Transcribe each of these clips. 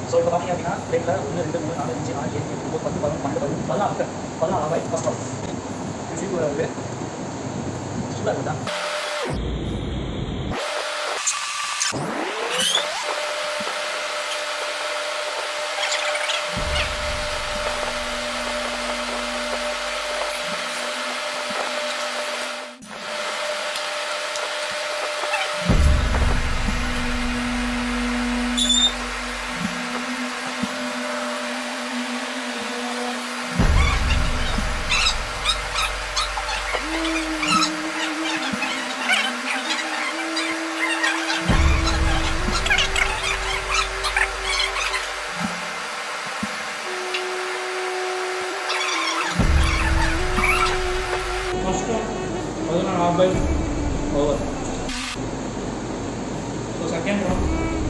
so இப்போ பார்த்தீங்க அப்படின்னா பிளேட்டில் ஒன்று ரெண்டு மூணு நாலு அஞ்சு ஆறு ஏழு எட்டு ஒன்பது பத்து பதினொன்று பன்னெண்டு பதிமூணு பதினாறு பதினாறு ஆவாய் பார்க்கலாம் சூப்பராக இருக்குது சூப்பராக இருக்குதா ఫస్ట్ పదిహేను యాభై ఓవర్ సో సెకండ్ రౌండ్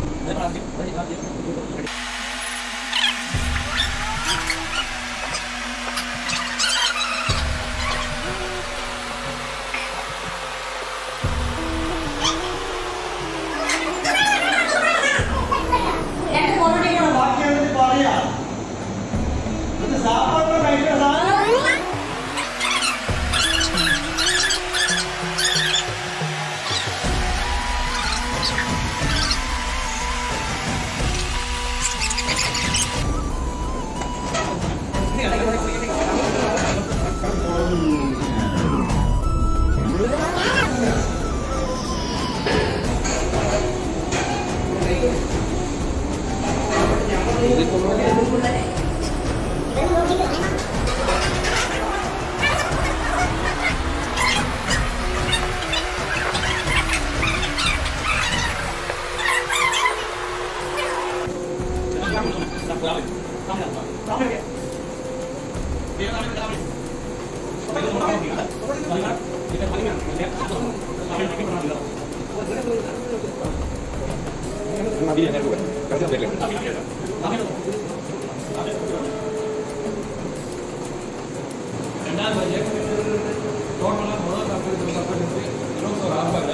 ரெண்டாவது பட்ஜெட் டோட்டலாக முதல் சாப்பிட்டு சாப்பிட்டு இருபத்தி ஒரு ஆபாயில்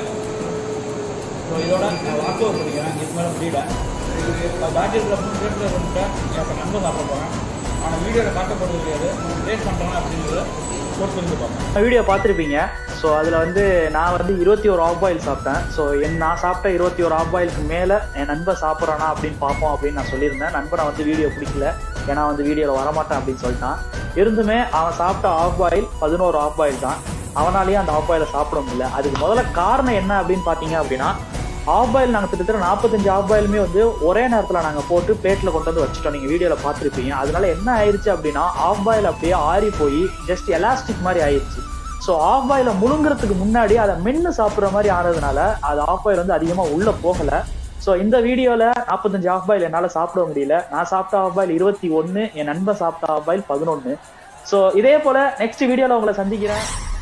ஸோ இதோட நான் வாக் அவுட் பண்ணிக்கிறேன் இதுக்கு மேலே முடியல இது இப்போ பேட்டரியில் மூணு ரேட்டில் இருந்துட்டு எனக்கு நண்பர் சாப்பிட போகிறேன் ஆனால் வீடியோவில் காட்டப்படுறது கிடையாது டேஸ்ட் பண்ணுறேன் அப்படிங்கிறது போட்டு வந்து பார்ப்பேன் வீடியோ பார்த்துருப்பீங்க ஸோ அதில் வந்து நான் வந்து இருபத்தி ஒரு ஆஃப் பாயில் சாப்பிட்டேன் ஸோ என் நான் சாப்பிட்ட இருபத்தி ஒரு ஆஃப் பாயிலுக்கு மேலே என் நண்பன் சாப்பிட்றானா அப்படின்னு பார்ப்போம் அப்படின்னு நான் சொல்லியிருந்தேன் நண்பனை வந்து வீடியோ பிடிக்கல ஏன்னா வந்து வீடியோவில் வரமாட்டேன் அப்படின்னு சொல்லிட்டான் இருந்துமே அவன் சாப்பிட்ட ஆஃப் பாயில் பதினோரு ஆஃப் பாயில் தான் அவனாலேயே அந்த ஆஃப் பாயிலை சாப்பிட முடியல அதுக்கு முதல்ல காரணம் என்ன அப்படின்னு பார்த்தீங்க அப்படின்னா ஆஃப் பாயில் நாங்கள் கிட்டத்தட்ட நாற்பத்தஞ்சு ஆஃப் பாயிலுமே வந்து ஒரே நேரத்தில் நாங்கள் போட்டு பிளேட்டில் கொண்டு வந்து வச்சுட்டோம் நீங்கள் வீடியோவில் பார்த்துருப்பீங்க அதனால என்ன ஆயிடுச்சு அப்படின்னா ஆஃப் பாயில் அப்படியே ஆறி போய் ஜஸ்ட் எலாஸ்டிக் மாதிரி ஆயிடுச்சு ஸோ ஆஃப் பாயில முழுங்குறதுக்கு முன்னாடி அதை மென்று சாப்பிட்ற மாதிரி ஆனதுனால அது ஆஃப் பாயில் வந்து அதிகமாக உள்ளே போகலை ஸோ இந்த வீடியோவில் நாற்பத்தஞ்சு ஆஃப் பாயில் என்னால் சாப்பிட முடியல நான் சாப்பிட்ட ஆஃப் பாயில் இருபத்தி ஒன்று என் நண்பன் சாப்பிட்ட ஆஃப் பாயில் பதினொன்று ஸோ இதே போல் நெக்ஸ்ட் வீடியோவில் உங்களை சந்திக்கிறேன்